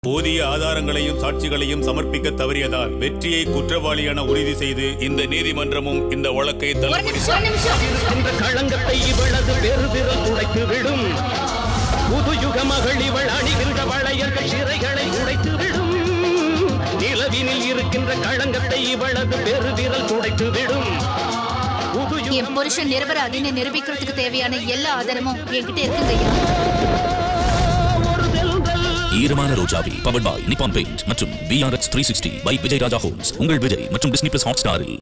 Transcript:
போதிய ஆதாரங்களையும் சாட்சிகளையும் சமர்ப்பிக்க தவறியதால் வெற்றியை குற்றவாளியான உறுதி செய்து இந்த நீதிமன்றமும் இந்த வழக்கை ஒரு தள்ளுபடி நிமிஷம் ஒரு நிமிஷம் இந்த களங்கத்தை இவளது பெருவிரல் உடைத்து விடும் புதுயுக மகள் இவள் அணிகின்ற வளையர்கள் சிறைகளை உடைத்து விடும் நிலவினில் இருக்கின்ற களங்கத்தை இவளது பெருவிரல் துடைத்து விடும் புதுயுக என் புருஷன் நிரபராதின்னு நிரூபிக்கிறதுக்கு தேவையான எல்லா ஆதாரமும் என்கிட்ட இருக்குங்க ஐயா ஒரு தென்றல் ஈரமான ரோஜாவி பவர்ட் பாய் நிப்பான் பெயிண்ட் மற்றும் VRX three sixty by Vijay Raja homes உங்கள் விஜய் மற்றும் டிஸ்னி பிளஸ் ஹாட் ஸ்டாரில்